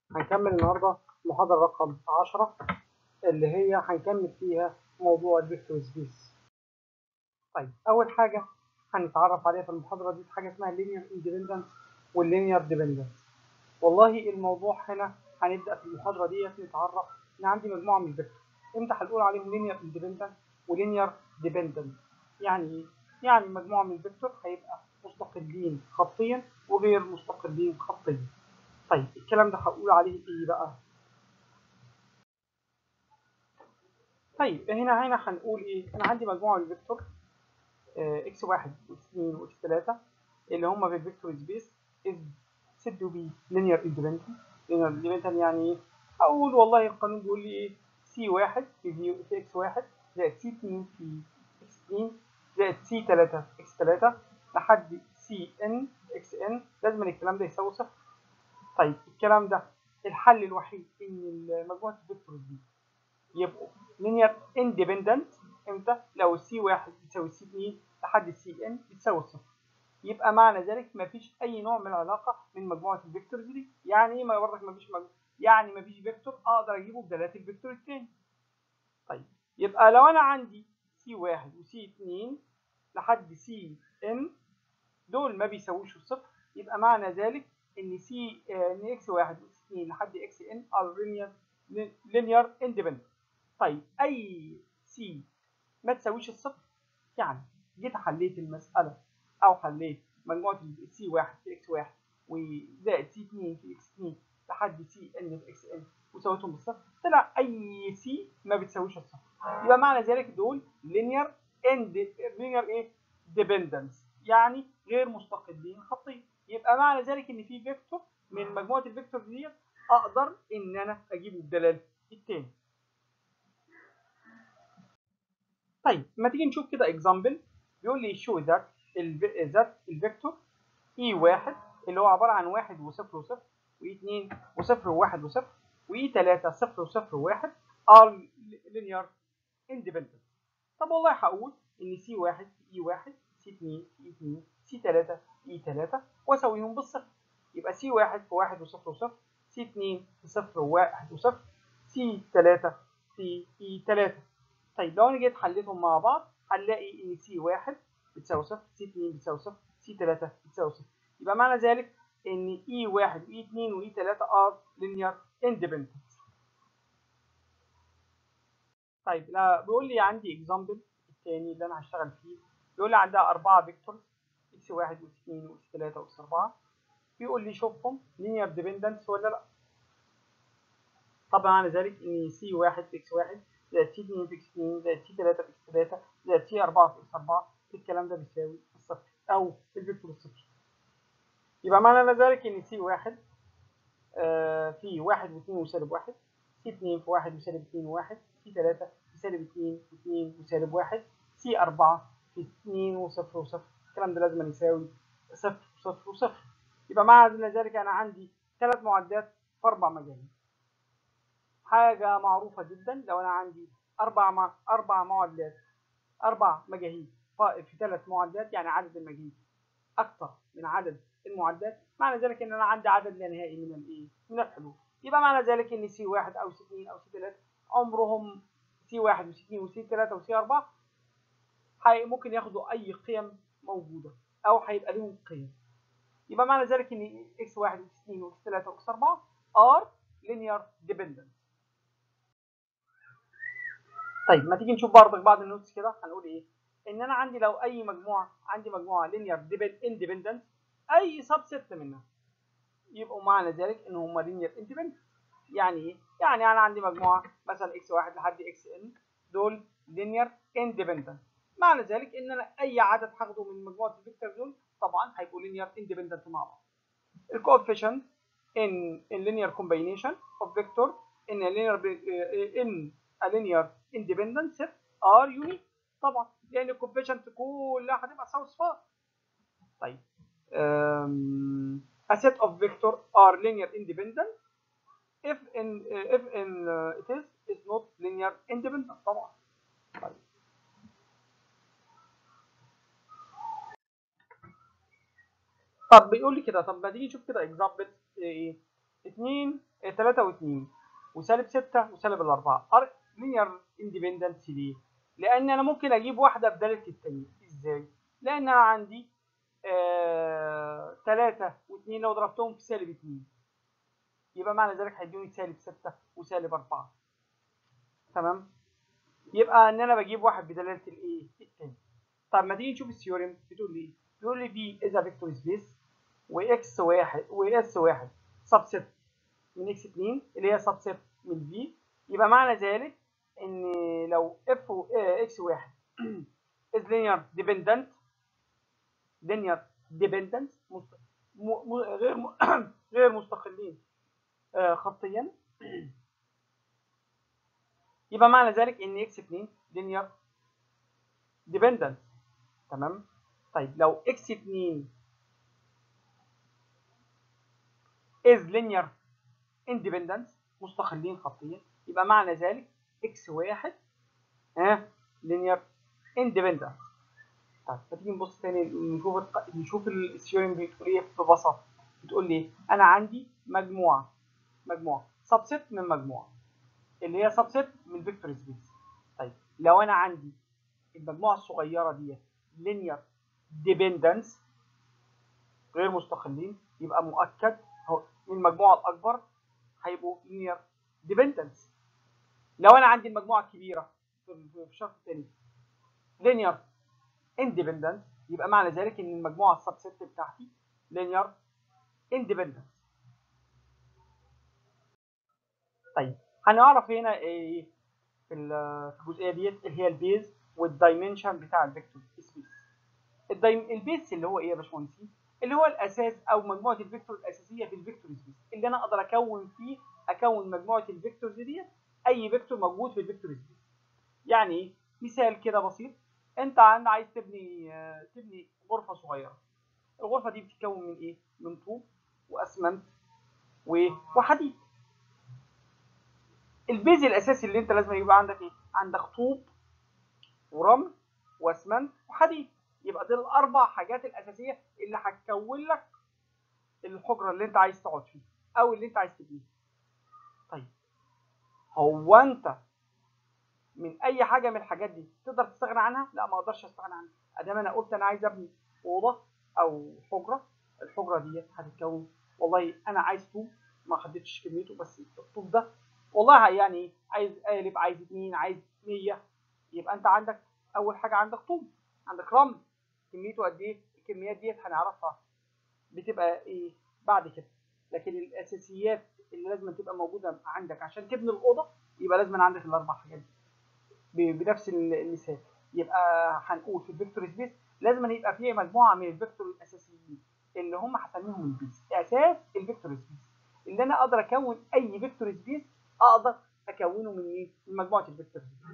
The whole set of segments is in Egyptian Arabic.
هنكمل النهارده المحاضرة رقم 10 اللي هي هنكمل فيها موضوع الفيكتور سبيس. طيب أول حاجة هنتعرف عليها في المحاضرة دي حاجة اسمها اللينير اندبندنس واللينير ديبندنس. والله الموضوع هنا هنبدأ في المحاضرة دي نتعرف إن عندي مجموعة من الفيكتور. إمتى هنقول عليهم لينير اندبندنت ولينير ديبندنت؟ يعني إيه؟ يعني مجموعة من الفيكتور هيبقى مستقلين خطيا وغير مستقلين خطيا. طيب الكلام ده هقول عليه ايه بقى؟ طيب هنا هنا هنقول ايه؟ انا عندي مجموعه من الفيكتور اكس واحد واكس 2 واكس 3 اللي هم في الفيكتور سبيس از سد بي لينير اندبندنت لينير اندبندنت يعني ايه؟ اقول والله القانون بيقول لي ايه؟ سي واحد في في في اكس واحد زائد سي 2 في اكس 2 زائد سي 3 في اكس 3 لحد سي ان اكس ان لازم الكلام ده يساوي صفر طيب الكلام ده الحل الوحيد ان مجموعه الفيكتورز دي يبقوا لينير اندبندنت امتى لو السي 1 بتساوي سي 2 لحد السي ان بتساوي صفر يبقى معنى ذلك ما فيش اي نوع من العلاقه من مجموعه الفيكتورز دي يعني ايه ما برضك ما فيش مجموعة. يعني ما فيش فيكتور اقدر اجيبه بدلاله الفيكتور الثاني طيب يبقى لو انا عندي سي 1 وسي 2 لحد سي ان دول ما بيساووش الصفر يبقى معنى ذلك ان سي ان اكس 1 واكس 2 لحد اكس ان ار لينير لينير اندبندنت طيب اي سي ما تساويش الصفر يعني جيت حليت المساله او حليت مجموعه السي 1 في اكس 1 وزائد سي 2 في اكس 2 لحد سي ان في اكس ان وساويتهم بالصفر طلع اي سي ما بتساويش الصفر يبقى معنى ذلك دول لينير اند لينير ايه ديبندنس يعني غير مستقلين خطيا يبقى معنى ذلك ان في فيكتور من مجموعه الفيكتور ديت اقدر ان انا اجيبه بدلاله التاني طيب ما تيجي نشوف كده اكزامبل بيقول لي شو ذات ذات الفيكتور اي واحد اللي هو عباره عن واحد وصفر وصفر واي 2 وصفر وواحد وصفر واي 3 صفر وصفر وواحد ار لينير اندبندنت طب والله هقول ان سي واحد في اي واحد سي 2 في اي 2 سي 3 اي 3 واسويهم بالصفر يبقى سي 1 في 1 وصفر وصفر سي 2 في صفر وواحد وصفر سي 3 في اي 3 طيب لو انا جيت حليتهم مع بعض هنلاقي ان سي 1 بتساوي صفر سي 2 بتساوي صفر سي 3 بتساوي صفر يبقى معنى ذلك ان اي 1 واي 2 واي 3 ار لينير اندبندنت طيب لا بيقول لي عندي اكزامبل الثاني اللي انا هشتغل فيه بيقول لي عندها اربعه فيكتورز اكس 1 واكس 2 واكس 3 واكس 4 بيقول لي شوفهم لينير ديبندنس ولا لا طبعا معنى ذلك ان سي 1 في اكس 1 زائد سي 2 في اكس 2 زائد سي 3 في اكس 3 زائد سي 4 في اكس 4 الكلام ده بيساوي الصفر او الفيكتور الصفر يبقى معنى ذلك ان سي 1 آه في 1 و2 وسالب 1 سي 2 في 1 وسالب 2 و1 سي 3 في سالب 2 و2 وسالب 1 سي 4 في 2 وصفر وصفر الكلام ده لازم يساوي صفر وصفر وصفر يبقى معنى ذلك انا عندي ثلاث معدات في اربع مجاهيل حاجه معروفه جدا لو انا عندي اربع مع... اربع معادلات اربع مجاهيل في ثلاث معدات يعني عدد المجاهيل اكثر من عدد المعدات معنى ذلك ان انا عندي عدد لا نهائي من الايه من الحلول يبقى معنى ذلك ان سي 1 او سي 2 او سي 3 عمرهم سي 1 وسي 2 وسي 3 وسي 4 ممكن ياخدوا اي قيم موجوده او هيبقى لهم قيم يبقى معنى ذلك ان اكس 1 واكس 2 واكس 3 واكس 4 ار لينير ديبندنت طيب ما تيجي نشوف برضك بعض النوتس كده هنقول ايه ان انا عندي لو اي مجموعه عندي مجموعه لينير اندبندنت اي سب ست منها يبقوا معنى ذلك ان هم لينير اندبندنت يعني ايه يعني انا عندي مجموعه مثلا اكس 1 لحد اكس ان دول لينير اندبندنت معنى ذلك ان انا اي عدد هاخده من مجموعه الفيكتور دول طبعا هيبقوا لينير اندبندنت مع بعض الكوفيشنت in in linear combination of vector in a linear in a linear independent set are unique طبعا لان الكوفيشنت كلها هتبقى تساوي صفار طيب um, a set of vector are linear independent if in uh, if in uh, it is is not linear independent طبعا طيب طب بيقول لي كده طب ما تيجي نشوف كده اكزامبل ايه اتنين 3 و2 وسالب 6 وسالب الأربعة لينير اندبندنت ليه؟ لأن أنا ممكن أجيب واحدة بدالة التانية إزاي؟ لأن أنا عندي آه 3 و2 لو ضربتهم في سالب 2 يبقى معنى ذلك هيدوني سالب 6 وسالب 4 تمام؟ يبقى ان انا بجيب واحد بدلاله الايه التاني طب ما تيجي نشوف الثيوريم بتقول لي ايه بيقول لي في از فيكتور سبيس واكس واحد واس واحد سبست من اكس 2 اللي هي سبست من في يبقى معنى ذلك ان لو اف اكس واحد از لينير ديبندنت لينير ديبندنت غير م... غير مستقلين آه خطيا يبقى معنى ذلك ان اكس 2 لينير ديبندنت تمام طيب لو اكس 2 is linear independent مستقلين خطيا يبقى معنى ذلك اكس واحد ها linear independent طيب فتيجي نبص تاني نشوف الق... نشوف الثيورم بتقول ايه ببساطه بتقول لي انا عندي مجموعه مجموعه سبست من مجموعه اللي هي سبست من فيكتور سبيس طيب لو انا عندي المجموعه الصغيره دي لينير ديبندنس غير مستقلين يبقى مؤكد هو من المجموعه الاكبر هيبقوا لينير ديبندنس لو انا عندي المجموعه الكبيره في الشرط الثاني لينير اندبندنت يبقى معنى ذلك ان المجموعه السبست بتاعتي لينير اندبندنس طيب هنعرف هنا ايه في الجزئيه ديت اللي هي البيز والدايمنشن بتاع الفيكتور سبيس الدايم البيز اللي هو ايه يا باشمهندسين اللي هو الاساس او مجموعه الفيكتور الاساسيه في الفيكتور سبيس اللي انا اقدر اكون فيه اكون مجموعه الفيكتورز ديت اي فيكتور موجود في الفيكتور سبيس يعني ايه مثال كده بسيط انت عايز تبني تبني غرفه صغيره الغرفه دي بتتكون من ايه من طوب واسمنت وحديد البيز الاساسي اللي انت لازم يبقى عندك ايه عندك طوب ورمل واسمنت وحديد يبقى دي الاربع حاجات الاساسيه اللي هتكون لك الحجره اللي انت عايز تقعد فيها او اللي انت عايز تبنيها طيب هو انت من اي حاجه من الحاجات دي تقدر تستغنى عنها لا ما اقدرش استغنى عنها ادام انا قلت انا عايز ابني اوضه او حجره الحجره دي هتتكون والله انا عايز طوب ما حددتش كميته بس الطوب ده والله يعني عايز قالب عايز اتنين عايز 100 يبقى انت عندك اول حاجه عندك طوب عندك رمل كميته قد ايه الكميات ديت هنعرفها بتبقى ايه بعد كده لكن الاساسيات اللي لازم تبقى موجوده عندك عشان تبني الاوضه يبقى لازم عندك الاربع حاجات دي بنفس المثال يبقى هنقول في الفيكتور سبيس لازم يبقى فيه مجموعه من الفيكتور الاساسيين اللي هم هسميهم البيس اساس الفيكتور سبيس اللي انا اقدر اكون اي فيكتور سبيس اقدر اكونه من ايه من مجموعه الفيكتور سبيس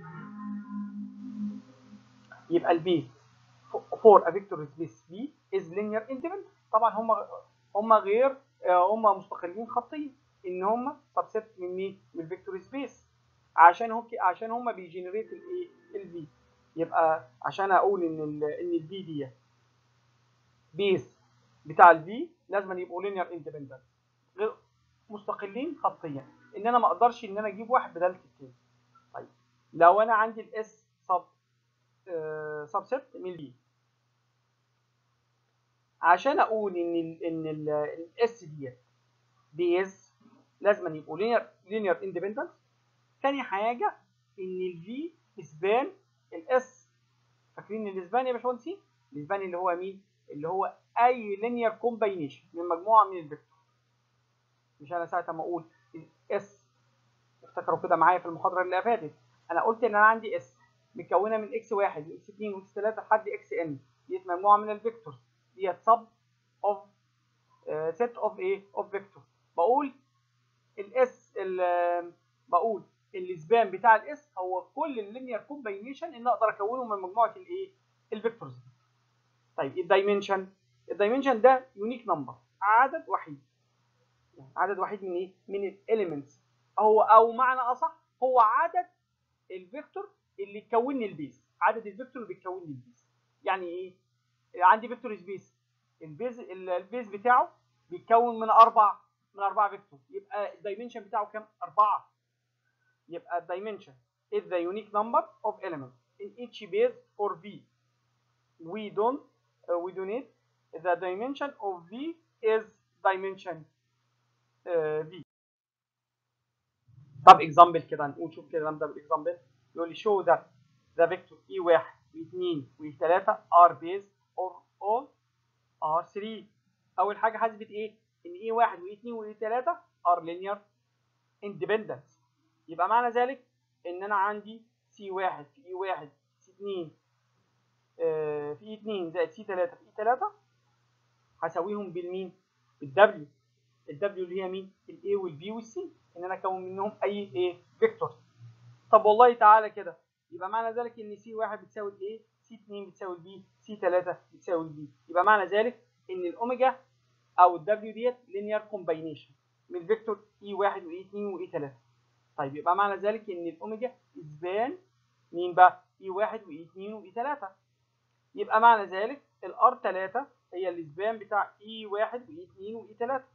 يبقى البيس for a vector space V is linear independent طبعا هم هم غير هم مستقلين خطيا ان هم سبست من مين من الفيكتور سبيس عشان هم عشان هم بيجنريت الايه الفي يبقى عشان اقول ان ال ان الفي دي بيس بتاع الفي لازم يبقوا linear independent غير مستقلين خطيا ان انا ما اقدرش ان انا اجيب واحد بداله التاني طيب لو انا عندي الاس سب سبست من الفي عشان اقول ان ال ان الاس ديت بيز لازم يبقوا لينير لينير اندبندنت تاني حاجه ان الفي اسبان الاس فاكرين الاسبان يا باشمهندسين الاسبان اللي هو مين اللي هو اي لينير كومباينيشن من مجموعه من الفيكتور مش انا ساعه ما اقول الاس افتكروا كده معايا في المحاضره اللي فاتت انا قلت ان انا عندي اس مكونه من اكس 1 واكس 2 واكس 3 لحد اكس ان ديت مجموعه من الفيكتورز ديت سب اوف سيت اوف ايه اوف فيكتور بقول الاس بقول الاسبان بتاع الاس هو كل اللينير كومباينيشن ان اقدر اكونه من مجموعه الايه الفيكتورز دي طيب الدايمنشن الدايمنشن ده يونيك نمبر عدد وحيد يعني عدد وحيد من ايه من الاليمنتس هو او معنى اصح هو عدد الفيكتور اللي يكون لي البيز عدد الفيكتور اللي بيكون لي البيز يعني ايه عندي فيكتور سبيس البيز البيز بتاعه بيتكون من اربع من 4 فيكتور يبقى الدايمنشن بتاعه كام 4 يبقى الدايمنشن is the unique number of elements in each base for v we don't uh, we donate the dimension of v is dimension uh, v طب example كده نقول شوف كده نبدا بالاكزامبل يقول لي show that the vector e1 و2 و3 are based or all are 3 اول حاجه حسبت ايه ان e1 و2 و3 are linear independent يبقى معنى ذلك ان انا عندي c1 في e1 c2 آه في e2 زائد c3 في e3 هساويهم بالمين بالw الw اللي هي مين الاي والبي والسي ان انا اكون منهم اي ايه فيكتور طب والله تعالى كده يبقى معنى ذلك ان سي 1 بتساوي الايه سي 2 بتساوي البي سي 3 بتساوي البي يبقى معنى ذلك ان الاوميجا او الدبليو ديت لينير كومباينيشن من الفيكتور اي 1 واي 2 واي 3 طيب يبقى معنى ذلك ان الاوميجا اسبان مين بقى اي 1 واي 2 واي 3 يبقى معنى ذلك الار 3 هي الاسبان بتاع اي 1 واي 2 واي 3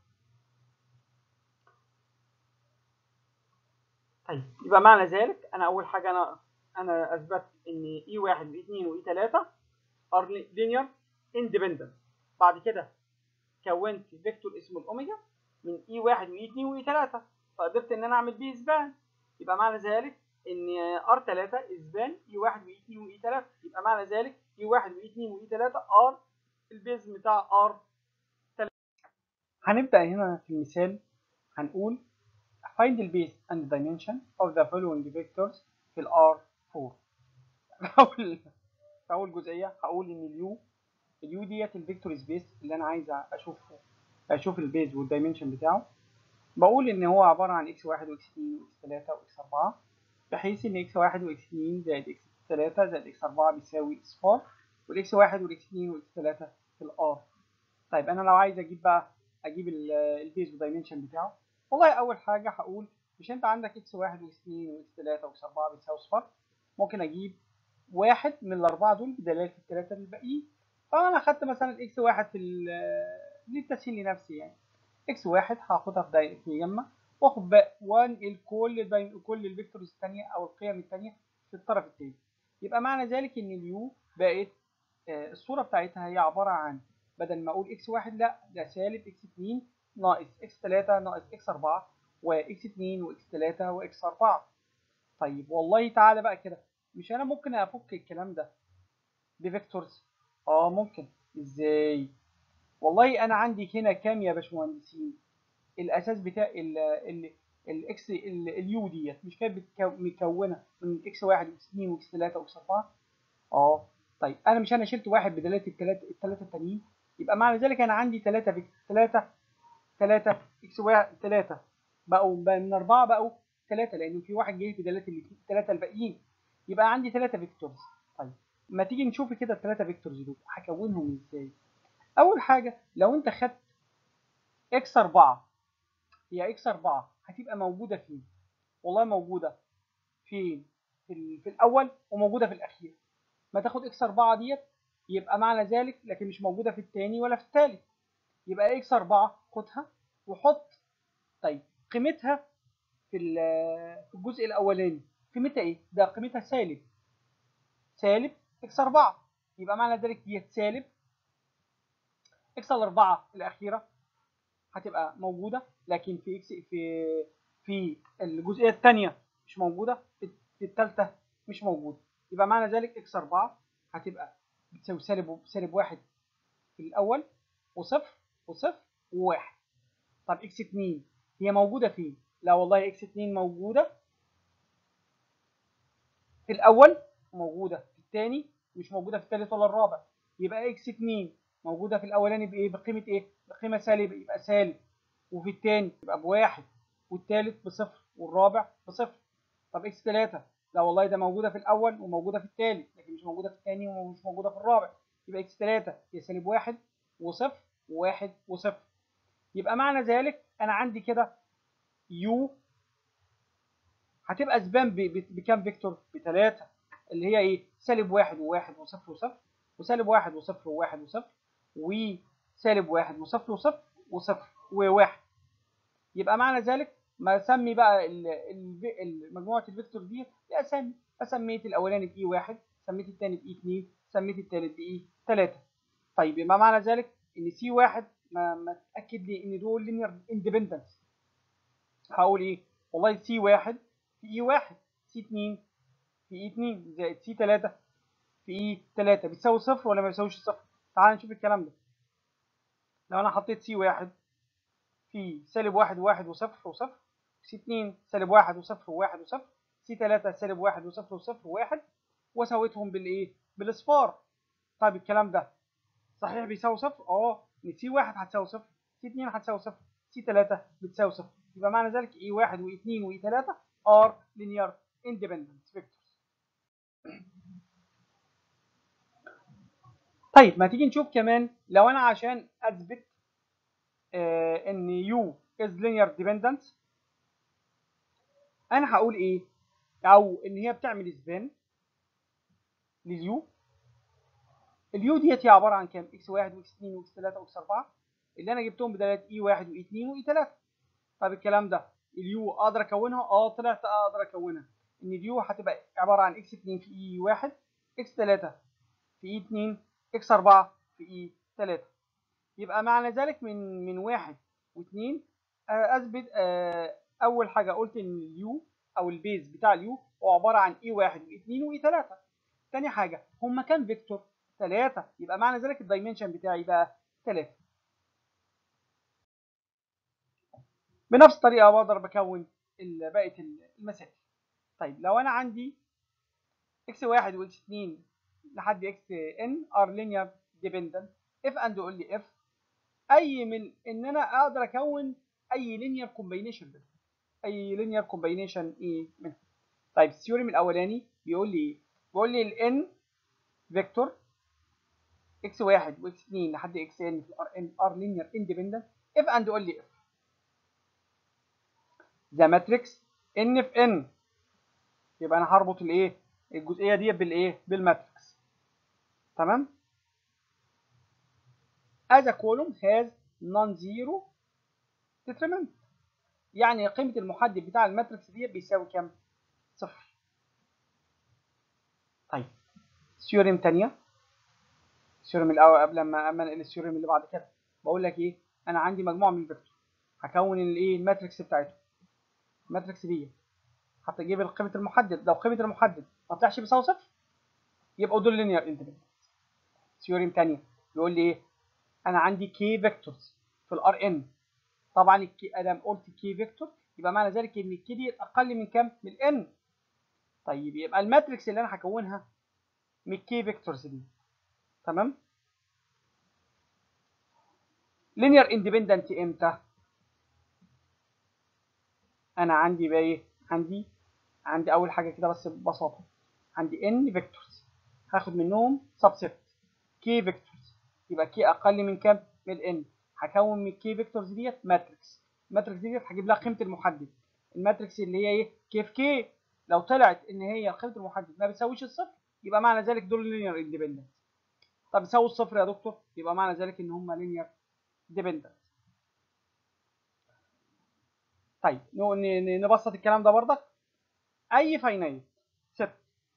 طيب يبقى معنى ذلك انا اول حاجه انا انا اثبت ان اي 1 واي 2 واي 3 ار لينير اندبندنت بعد كده كونت فيكتور اسمه الاوميجا من اي 1 واي 2 واي 3 فقدرت ان انا اعمل بيه اسبان يبقى معنى ذلك ان ار 3 اسبان اي 1 واي 2 واي 3 يبقى معنى ذلك اي 1 واي 2 واي 3 ار البيز بتاع ار 3 هنبدا هنا في المثال هنقول find the base and dimension of the following vectors في ال R4 أول في أول جزئية هقول إن اليو اليو ديت الفيكتور سبيس اللي أنا عايز أشوف أشوف البيز والدايمنشن بتاعه بقول إن هو عبارة عن x1 وx2 وx3 وx4 بحيث إن x1 وx2 زائد x3 زائد x4 بيساوي x4 والx1 والx2 والx3 في ال R طيب أنا لو عايز أجيب بقى أجيب البيز والدايمنشن بتاعه والله اول حاجه هقول مش انت عندك اكس واحد واكس اتنين واكس تلاته واكس اربعه بتساوي صفر ممكن اجيب واحد من الاربعه دول بدلاله التلاته الباقيين فانا اخدت مثلا اكس واحد في للتسهيل لنفسي يعني اكس واحد هاخدها في دايره في يمه واخد بقى وانقل كل الباين كل الفيكتورز الثانيه او القيم الثانيه في الطرف الثاني يبقى معنى ذلك ان اليو بقت آه الصوره بتاعتها هي عباره عن بدل ما اقول اكس واحد لا ده سالب اكس اتنين ناقص اكس 3 ناقص اكس 4 واكس 2 واكس 3 واكس 4 طيب والله تعالى بقى كده مش انا ممكن افك الكلام ده بفيكتورز اه ممكن ازاي والله انا عندي هنا كام يا باشمهندسين الاساس بتاع ال ال الاكس اليو ديت مش كانت مكونه من اكس 1 واكس 2 واكس 3 واكس 4 اه طيب انا مش انا شلت واحد بدلاله الثلاثه الثلاثه التانيين يبقى معنى ذلك انا عندي 3 فيكتور 3 3 اكس 1 3 بقوا من 4 بقوا 3 لان في واحد جاي بدلاله الثلاثه الباقيين يبقى عندي 3 فيكتورز طيب ما تيجي نشوف كده الثلاثه فيكتورز دول هكونهم ازاي اول حاجه لو انت خدت اكس 4 هي اكس 4 هتبقى موجوده فين والله موجوده فين في, في الاول وموجوده في الاخير ما تاخد اكس 4 ديت يبقى معنى ذلك لكن مش موجوده في الثاني ولا في الثالث يبقى اكس 4 خدها وحط طيب قيمتها في في الجزء الاولاني قيمتها ايه ده قيمتها سالب سالب اكس 4 يبقى معنى ذلك ديت سالب اكس 4 الاخيره هتبقى موجوده لكن في اكس في في الجزئيه الثانيه مش موجوده في الثالثه مش موجوده يبقى معنى ذلك اكس 4 هتبقى بتساوي سالب سالب 1 في الاول وصفر وصفر وواحد طب اكس 2 هي موجوده فين لا والله اكس 2 موجوده في الاول موجوده في الثاني مش موجوده في الثالث ولا الرابع يبقى اكس 2 موجوده في الاولاني بايه بقيمه ايه بقيمه سالب يبقى سالب وفي الثاني يبقى بواحد والثالث بصفر والرابع بصفر طب اكس 3 لا والله ده موجوده في الاول وموجوده في الثالث لكن مش موجوده في الثاني ومش موجوده في الرابع يبقى اكس 3 هي سالب واحد وصفر وواحد وصفر يبقى معنى ذلك انا عندي كده يو هتبقى سبان بكام فيكتور؟ بثلاثة اللي هي ايه؟ سالب واحد وواحد وصفر وصفر وسالب واحد وصفر وواحد وصفر وسالب واحد وصفر وصفر وصفر وواحد يبقى معنى ذلك ما اسمي بقى ال- ال- ال- مجموعه الفيكتور دي باسامي اسميت الاولاني باي 1 سميت الثاني باي 2 سميت الثالث باي 3 طيب يبقى معنى ذلك ان سي 1 ما ما تاكد لي ان دول لينير اندبندنس هقول ايه والله سي 1 في اي 1 سي 2 في اي 2 زائد سي 3 في اي 3 بتساوي صفر ولا ما بيساويش صفر تعال نشوف الكلام ده لو انا حطيت سي 1 في سالب 1 و1 وصفر وصفر سي 2 سالب 1 وصفر و1 وصفر سي 3 سالب 1 وصفر وصفر و1 وسويتهم بالايه بالاصفار طيب الكلام ده صحيح بيساوي صفر اه ان سي 1 هتساوي صفر سي 2 هتساوي صفر سي 3 بتساوي صفر يبقى معنى ذلك اي 1 واي 2 واي 3 ار لينير اندبندنت فيكتورز طيب ما تيجي نشوف كمان لو انا عشان اثبت آه ان يو از لينير ديبندنت انا هقول ايه او ان هي بتعمل سبان لليو اليو ديت هي عباره عن كام اكس 1 واكس 2 واكس 3 واكس 4 اللي انا جبتهم بدلاله اي 1 واي 2 واي 3 طب الكلام ده اليو اقدر اكونها اه طلعت اقدر اكونها ان اليو هتبقى عباره عن اكس 2 في اي 1 اكس 3 في اي 2 اكس 4 في اي 3 يبقى معنى ذلك من من 1 و2 اثبت آه اول حاجه قلت ان اليو او البيز بتاع اليو هو عباره عن اي 1 واي 2 واي 3 تاني حاجه هما كام فيكتور 3 يبقى معنى ذلك الدايمنشن بتاعي بقى 3 بنفس الطريقه بقدر بكون بقيه المسائل طيب لو انا عندي اكس 1 واكس 2 لحد اكس ان ار لينير ديبندنت اف اند قول لي اف اي من ان انا اقدر اكون اي لينير كومبينيشن بينهم اي لينير كومبينيشن ايه منهم طيب الثيوريم الاولاني بيقول لي ايه بيقول لي الان فيكتور اكس 1 واكس 2 لحد اكس ان في الار ان ار لينير اندبندنت اف اند قول لي اف ذا ماتريكس ان في ان يبقى انا هربط الايه الجزئيه دي بالايه بالماتريكس تمام as a column has non-zero determinant يعني قيمة المحدد بتاع الماتريكس دي بيساوي كام؟ صفر. طيب ثيوريم تانية الثيوريم الأول قبل ما أما انقل الثيوريم اللي بعد كده بقول لك إيه؟ أنا عندي مجموعة من الفيكتور هكون الإيه؟ الماتريكس بتاعته الماتريكس دي هتجيب قيمة المحدد لو قيمة المحدد ما طلعش بيساوي صفر يبقوا دول لينير اندبندنت. ثيوريم تانية بيقول لي إيه؟ انا عندي كي فيكتورز في الار ان طبعا الكي انا قلت كي فيكتور يبقى معنى ذلك ان الكي دي اقل من كام من الان طيب يبقى الماتريكس اللي انا هكونها من الكي فيكتورز دي تمام لينير اندبندنت امتى انا عندي بقى ايه عندي عندي اول حاجه كده بس ببساطه عندي ان فيكتورز هاخد منهم سبسيت كي فيكتورز يبقى كي اقل من كام من الان هكون من الكي فيكتورز ديت ماتريكس الماتريكس ديت هجيب لها قيمه المحدد الماتريكس اللي هي ايه كي في كي لو طلعت ان هي قيمه المحدد ما بتساويش الصفر يبقى معنى ذلك دول لينير اندبندنت طب يساوي الصفر يا دكتور يبقى معنى ذلك ان هم لينير ديبندنت طيب نبسط الكلام ده برضك اي فاينايت ست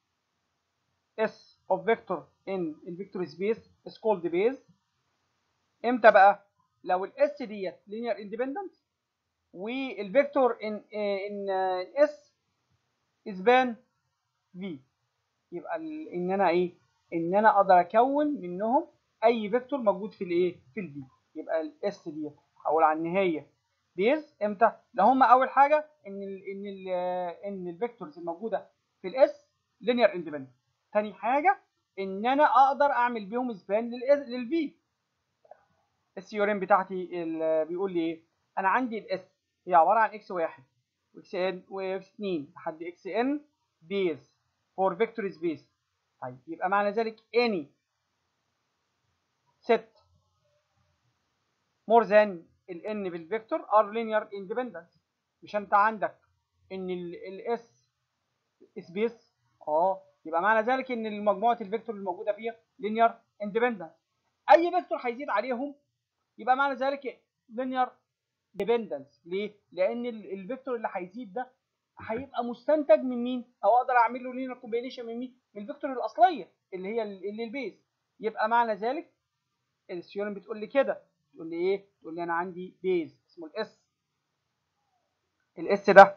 اس اوف فيكتور ان الفيكتور سبيس is called base امتى بقى لو الاس ديت linear independent والفيكتور ان ان اس اسبان في يبقى ان انا ايه ان انا اقدر اكون منهم اي فيكتور موجود في الايه في الفي يبقى الاس ديت هقول عن ان هي بيز امتى لو هم اول حاجه ان ال ان ال ان الفيكتورز الموجوده في الاس linear independent تاني حاجه ان انا اقدر اعمل بيهم سبان للفي الثيوريم بتاعتي اللي بيقول لي ايه انا عندي الاس هي عباره عن اكس واحد واكس ان واكس 2 لحد اكس ان بيز فور فيكتور سبيس طيب يبقى معنى ذلك any set more than ال n بالفيكتور are linear independent مش انت عندك ان الاس سبيس اه يبقى معنى ذلك ان مجموعه الفيكتور الموجوده فيها linear independent اي فيكتور هيزيد عليهم يبقى معنى ذلك linear ديبندنس ليه؟ لان الفيكتور اللي هيزيد ده هيبقى مستنتج من مين؟ او اقدر اعمل له لينير كومبينيشن من مين؟ من الفيكتور الاصليه اللي هي اللي البيز يبقى معنى ذلك الثيورم بتقول لي كده تقول لي ايه؟ تقول لي انا عندي بيز اسمه الاس الاس ده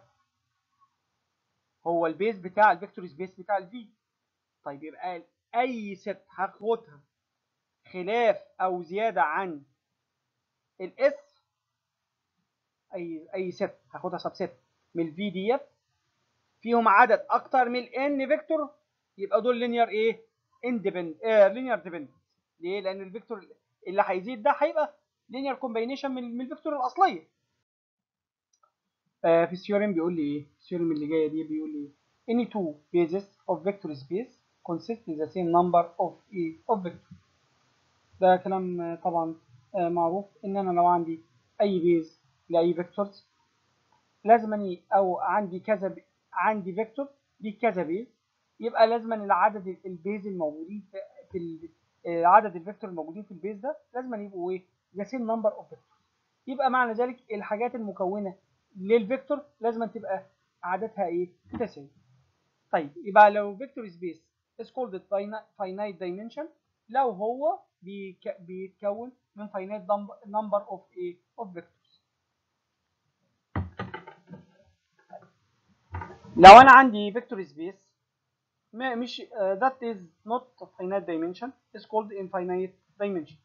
هو البيز بتاع الفيكتور سبيس بتاع الفي طيب يبقى اي ست هاخدها خلاف او زياده عن الاس اي اي ست هاخدها سب ست من الفي ديت فيهم عدد اكتر من الان فيكتور يبقى دول لينير ايه اندبند آه لينير ديبندنت ليه لان الفيكتور اللي هيزيد ده هيبقى لينير كومبينيشن من من الفيكتور الاصليه آه في الثيورم بيقول لي ايه الثيورم اللي جايه دي بيقول لي any two bases of vector space consist in the same number of a of vector ده كلام طبعا آه معروف ان انا لو عندي اي بيز لاي فيكتورز لازم أني او عندي كذا ب... عندي فيكتور دي كذا بيز يبقى لازم العدد البيز الموجودين في, في عدد الفيكتور الموجودين في البيز ده لازم يبقوا ايه ذا سيم نمبر اوف فيكتور يبقى معنى ذلك الحاجات المكونه للفيكتور لازم تبقى عددها ايه متساوي طيب يبقى لو فيكتور سبيس is called finite dimension لو هو بيك... بيتكون من finite number of a of vectors لو انا عندي فيكتور سبيس مش uh, that is not finite dimension is called infinite dimension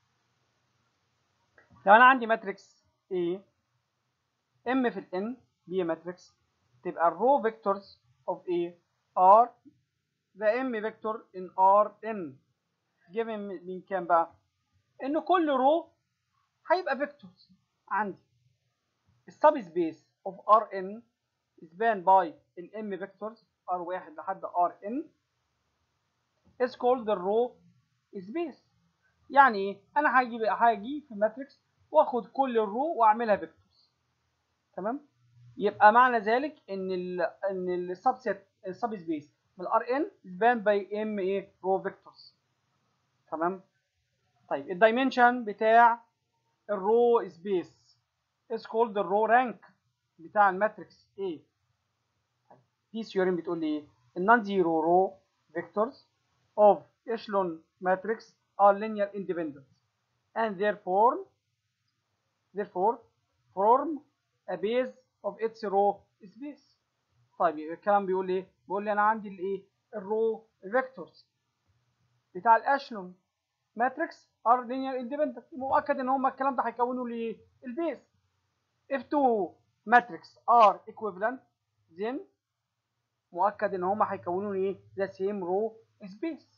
لو انا عندي ماتريكس A M في ال N دي ماتريكس تبقى الرو فيكتورز of A are the M vector in R N given من كام بقى؟ ان كل رو هيبقى فيكتورز عندي السب سبيس of Rn span by ال M vectors R1 لحد Rn is called the row space يعني ايه؟ انا هاجي هاجي في الماتريكس واخد كل الرو واعملها فيكتورز تمام؟ يبقى معنى ذلك ان ال ان السبسيت السب سبيس من الار ان سبان باي ام ايه رو فيكتورز تمام طيب الدايمنشن بتاع الرو سبيس از كولد الرو رانك بتاع الماتريكس A دي ثيورم بتقول لي ايه النون زيرو رو فيكتورز of echelon matrix are linear independent and therefore therefore form a base of its row space طيب الكلام بيقول ايه بيقول لي انا عندي الايه الرو فيكتورز بتاع الاشلون ماتريكس ار لينير اندبندنت مؤكد ان هم الكلام ده هيكونوا لي البيس if two matrix are equivalent then مؤكد ان هم هيكونوا لي ايه the same row space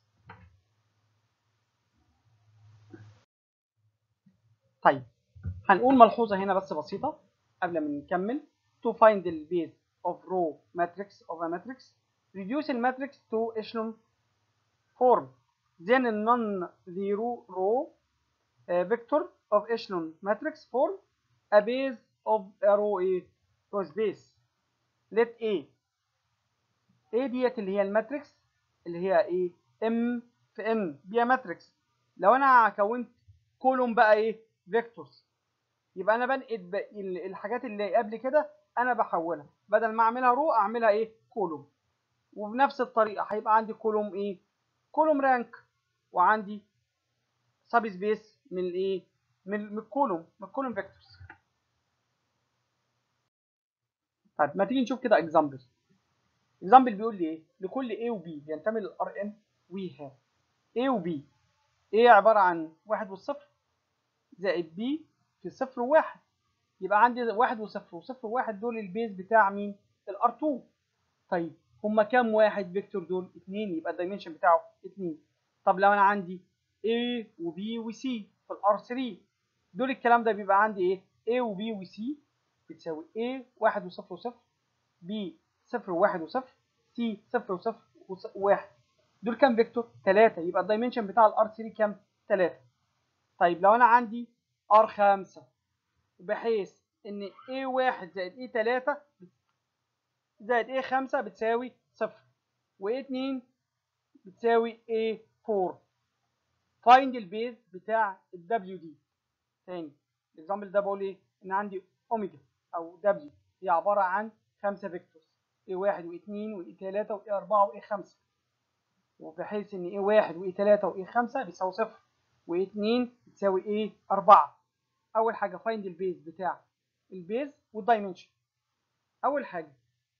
طيب هنقول ملحوظه هنا بس بسيطه قبل ما نكمل to find the base of row matrix of a matrix reduce the matrix to echelon form then a non-zero row uh, vector of echelon matrix form a base of a row a row space let A A ديت اللي هي الماتريكس اللي هي ايه M في N دي ماتريكس لو انا كونت كولوم بقى ايه فيكتورز يبقى انا بنقل الحاجات اللي قبل كده انا بحولها بدل ما اعملها رو اعملها ايه كولوم وبنفس الطريقه هيبقى عندي كولوم ايه كولوم رانك وعندي سب سبيس من الايه من الكولوم من الكولوم فيكتورز طيب ما تيجي نشوف كده اكزامبل اكزامبل بيقول لي ايه لكل A و B ينتمي للار ان وي هاف A و B A عباره عن واحد والصفر زائد B في صفر وواحد يبقى عندي واحد وصفر وصفر وواحد دول البيز بتاع مين؟ الار 2 طيب هما كام واحد فيكتور دول؟ اتنين يبقى الدايمنشن بتاعه اتنين طب لو انا عندي A و B و C في الار 3 دول الكلام ده بيبقى عندي ايه؟ A و B و C بتساوي A واحد وصفر وصفر B صفر وواحد وصفر C صفر وصفر وواحد دول كام فيكتور؟ تلاتة يبقى الدايمنشن بتاع الار 3 كام؟ تلاتة طيب لو انا عندي ار 5 بحيث ان A1 زائد A3 زائد A5 بتساوي صفر وA2 بتساوي A4 find البيز بتاع ال WD تاني الاكزامبل ده بقول ايه ان عندي اوميجا او دبليو هي عباره عن خمسه فيكتورز اي واحد واي 2 واي 3 واي 4 واي 5 وبحيث ان اي واحد واي 3 واي 5 بيساوي صفر واي 2 بتساوي ايه 4 اول حاجه فايند البيز بتاع البيز والدايمنشن اول حاجه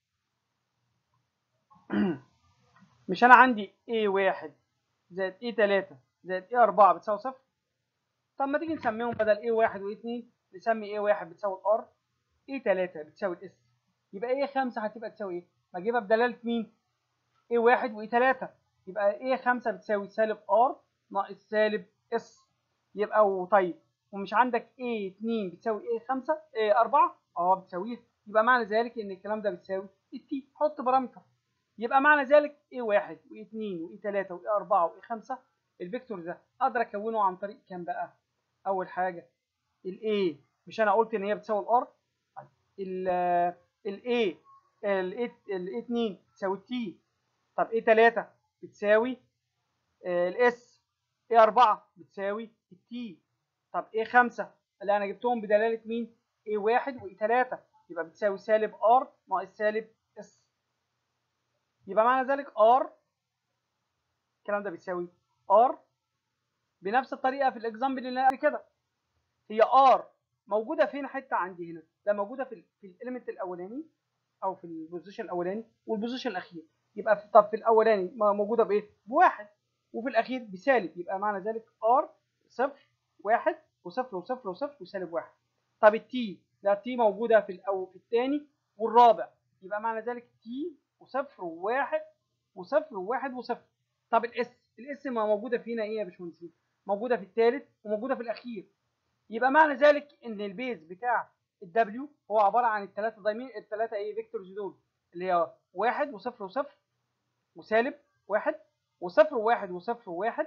مش انا عندي A1 زائد A3 زائد A4 بتساوي صفر طب ما تيجي نسميهم بدل A1 و A2 نسمي A1 بتساوي الار A3 بتساوي الاس يبقى A5 هتبقى تساوي ايه؟ بجيبها بدلاله مين؟ A1 و A3 يبقى A5 بتساوي سالب R ناقص سالب S يبقى وطيب ومش عندك A2 بتساوي A5 A4 اه بتساويها يبقى معنى ذلك ان الكلام ده بتساوي التي حط بارامتر يبقى معنى ذلك A1 و2 و3 و4 و5 الفيكتور ده اقدر اكونه عن طريق كام بقى؟ اول حاجه ال A مش انا قلت ان هي بتساوي الار ال ال A ال A 2 بتساوي التي طب A 3 بتساوي الاس A 4 بتساوي التي طب A 5 اللي انا جبتهم بدلاله مين؟ A 1 و A 3 يبقى بتساوي سالب R ناقص سالب S يبقى معنى ذلك R الكلام ده بيساوي R بنفس الطريقه في الاكزامبل اللي قبل كده هي R موجوده فين حته عندي هنا ده موجوده في ال في الاليمنت الاولاني او في البوزيشن الاولاني والبوزيشن الاخير يبقى في طب في الاولاني موجوده بايه بواحد وفي الاخير بسالب يبقى معنى ذلك R صفر واحد وصفر وصفر وصفر وسالب واحد طب التي ده التي موجوده في الاول في الثاني والرابع يبقى معنى ذلك تي وصفر وواحد وصفر وواحد وصفر طب الاس الاس ما موجوده فينا ايه يا باشمهندسين موجوده في الثالث وموجوده في الاخير يبقى معنى ذلك ان البيز بتاع الدبليو هو عباره عن الثلاثه دايمين الثلاثه ايه فيكتورز دول اللي هي واحد وصفر وصفر وسالب واحد وصفر وواحد وصفر وواحد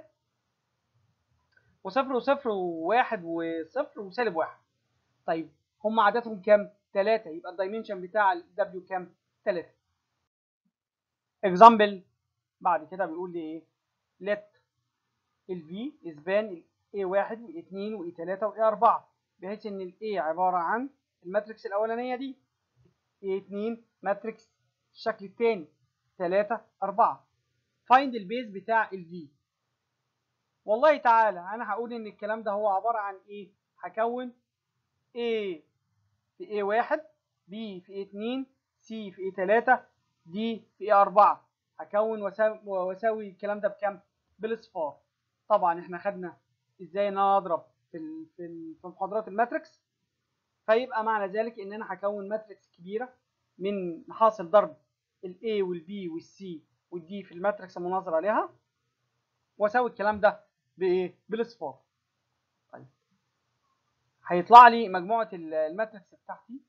وصفر وصفر وواحد وصفر وسالب واحد طيب هم عددهم كام؟ ثلاثة يبقى الدايمنشن بتاع الدبليو كام؟ ثلاثة اكزامبل بعد كده بيقول لي ايه؟ let ال V اسبان ال A1 و A2 و A3 و A4 بحيث ان ال A عبارة عن الماتريكس الأولانية دي A2 ماتريكس الشكل الثاني 3 4 find البيز بتاع ال V والله تعالى انا هقول ان الكلام ده هو عبارة عن ايه؟ هكون A في A1 B في A2 C في A3 D في A4 هكون واساوي الكلام ده بكام؟ بالاصفار طبعا احنا خدنا ازاي نضرب في ال في, ال في محاضرات الماتريكس فيبقى معنى ذلك ان انا هكون ماتريكس كبيره من حاصل ضرب الاي والبي والسي والدي في الماتريكس المناظر عليها واساوي الكلام ده بايه بالاصفار طيب هيطلع لي مجموعه الماتريكس بتاعتي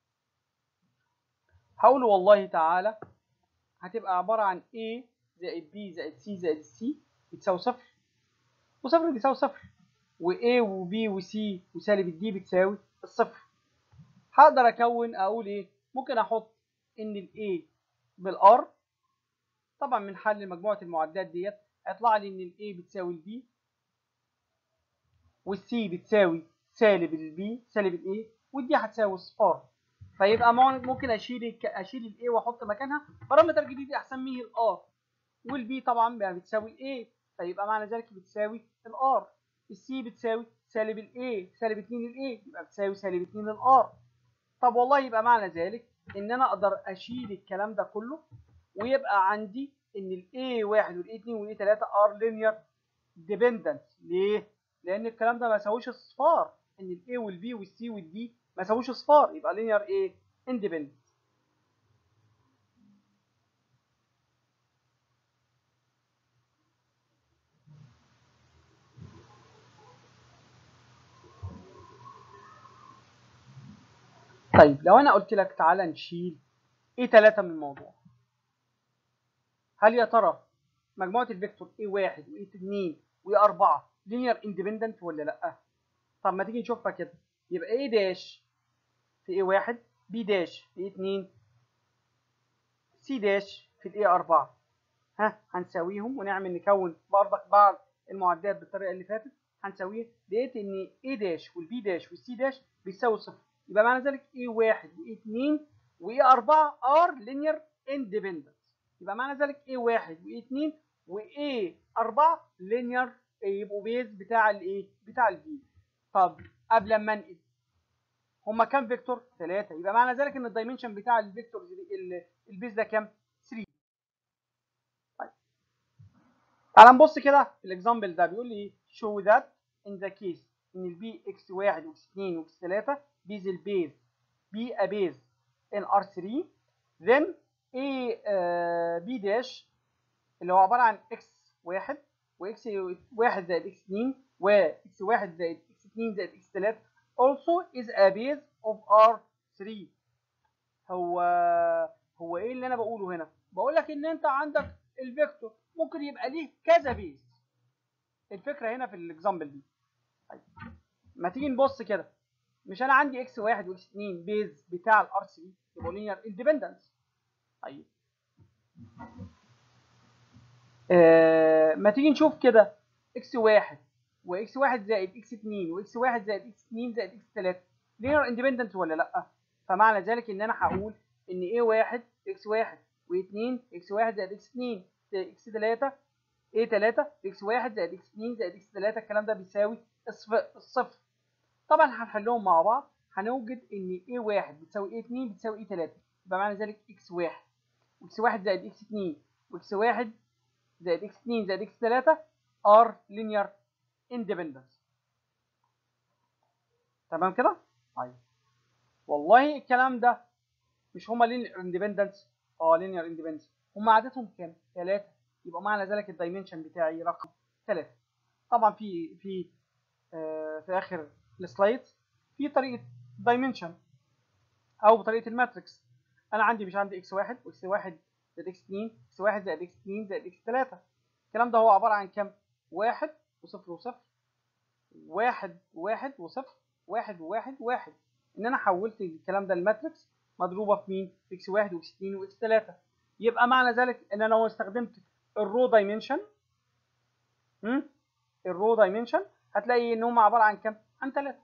هقول والله تعالى هتبقى عباره عن A زائد B زائد C زائد C بتساوي صفر وصفر بيساوي صفر وA وB وC وسالب الدي بتساوي الصفر هقدر اكون اقول ايه ممكن احط ان الاي بالار طبعا من حل مجموعه المعدات ديت هيطلع لي ان الاي بتساوي البي والسي بتساوي سالب البي سالب الاي والدي هتساوي صفار فيبقى ممكن اشيل اشيل الاي واحط مكانها بارامتر جديد هسميه الار والبي طبعا بتساوي الاي فيبقى معنى ذلك بتساوي الار السي بتساوي سالب الاي سالب 2 الاي يبقى بتساوي سالب 2 الار طب والله يبقى معنى ذلك ان انا اقدر اشيل الكلام ده كله ويبقى عندي ان الاي 1 والاي 2 والاي 3 ار لينير ديبندنت ليه؟ لان الكلام ده ما يساويش اصفار ان الاي والبي والسي والدي ما يساويش اصفار يبقى لينير ايه؟ اندبندنت طيب لو انا قلت لك تعالى نشيل ايه 3 من الموضوع هل يا ترى مجموعه الفيكتور ايه 1 وايه 2 وايه 4 لينير اندبندنت ولا لا طب ما تيجي نشوفها كده يبقى ايه داش في ايه 1 بي داش في ايه 2 سي داش في الايه 4 ها هنساويهم ونعمل نكون برضك بعض المعدات بالطريقه اللي فاتت هنساويه لقيت ان ايه داش والبي داش والسي داش بيساوي صفر يبقى معنى ذلك A1 و2 وA4 are linear independent يبقى معنى ذلك A1 وA2 وA4 linear يبقوا بيز بتاع الايه بتاع البي طب قبل ما انقل هما كام فيكتور 3 يبقى معنى ذلك ان الدايمنشن بتاع الفيكتور البيز ده كام 3 طيب تعال نبص كده في الاكزامبل ده بيقول لي show that in the case ان البي اكس 1 واكس 2 واكس 3 بيز البيز بي a base in R3 then A uh, B dash اللي هو عبارة عن x 1 واكس 1 زائد اكس 2 واكس 1 زائد اكس 2 زائد اكس 3 also is a base of R3 هو هو ايه اللي انا بقوله هنا بقول لك ان انت عندك الفيكتور ممكن يبقى ليه كذا بيز الفكره هنا في الاكزامبل دي طيب ما تيجي نبص كده مش انا عندي اكس 1 واكس 2 بيز بتاع الار 3 يبقوا لينير اندبندنس طيب آه ما تيجي نشوف كده اكس 1 واكس 1 زائد اكس 2 واكس 1 زائد اكس 2 زائد اكس 3 لينير اندبندنت ولا لا فمعنى ذلك ان انا هقول ان ايه 1 اكس 1 و2 اكس 1 زائد اكس 2 زائد اكس 3 ايه 3 اكس 1 زائد اكس 2 زائد اكس 3 الكلام ده بيساوي الصفر طبعا هنحلهم مع بعض هنوجد ان ايه 1 بتساوي ايه 2 بتساوي ايه 3 يبقى معنى ذلك اكس 1 واكس 1 زائد اكس 2 واكس 1 زائد اكس 2 زائد اكس 3 ار linear independence تمام كده؟ طيب والله الكلام ده مش هما linear independence اه linear independence هما عددهم كام؟ 3 يبقى معنى ذلك الدايمنشن بتاعي رقم 3 طبعا في في آه في اخر السلايد في طريقه دايمنشن او بطريقه الماتريكس انا عندي مش عندي اكس 1 واكس 1 زائد اكس 2 اكس 1 زائد اكس 2 زائد اكس 3 الكلام ده هو عباره عن كام؟ 1 وصفر وصفر واحد واحد وصفر واحد وواحد واحد ان انا حولت الكلام ده لماتريكس مضروبه في مين؟ في اكس واحد واكس اتنين واكس تلاته يبقى معنى ذلك ان انا لو استخدمت الرو دايمنشن الرو دايمنشن هتلاقي ان هم عباره عن كام؟ عن تلاته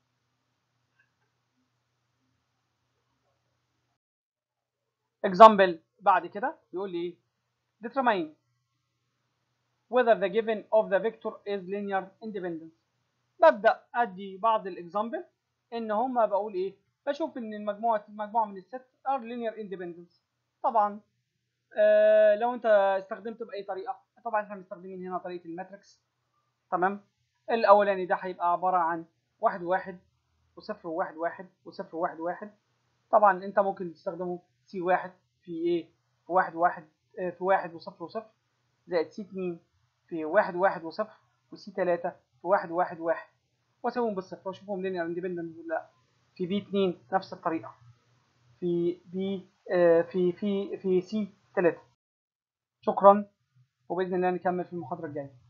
اكزامبل بعد كده بيقول لي ايه؟ determine whether the given of the vector is linear independent ببدا ادي بعض الاكزامبل ان هما بقول ايه بشوف ان المجموعه مجموعه من الست are linear independent طبعا آه لو انت استخدمت باي طريقه طبعا احنا مستخدمين هنا طريقه الماتريكس تمام الاولاني ده هيبقى عباره عن واحد وواحد وصفر وواحد واحد وصفر وواحد واحد طبعا انت ممكن تستخدمه سي واحد في ايه في واحد واحد آه في واحد وصفر وصفر زائد سي اتنين في واحد واحد وصفر وسي تلاتة في واحد واحد واحد واسويهم بالصفر واشوفهم لينير اندبندنت ولا لا في بي 2 نفس الطريقة في بي آه في في في سي 3 شكرا وبإذن الله نكمل في المحاضرة الجاية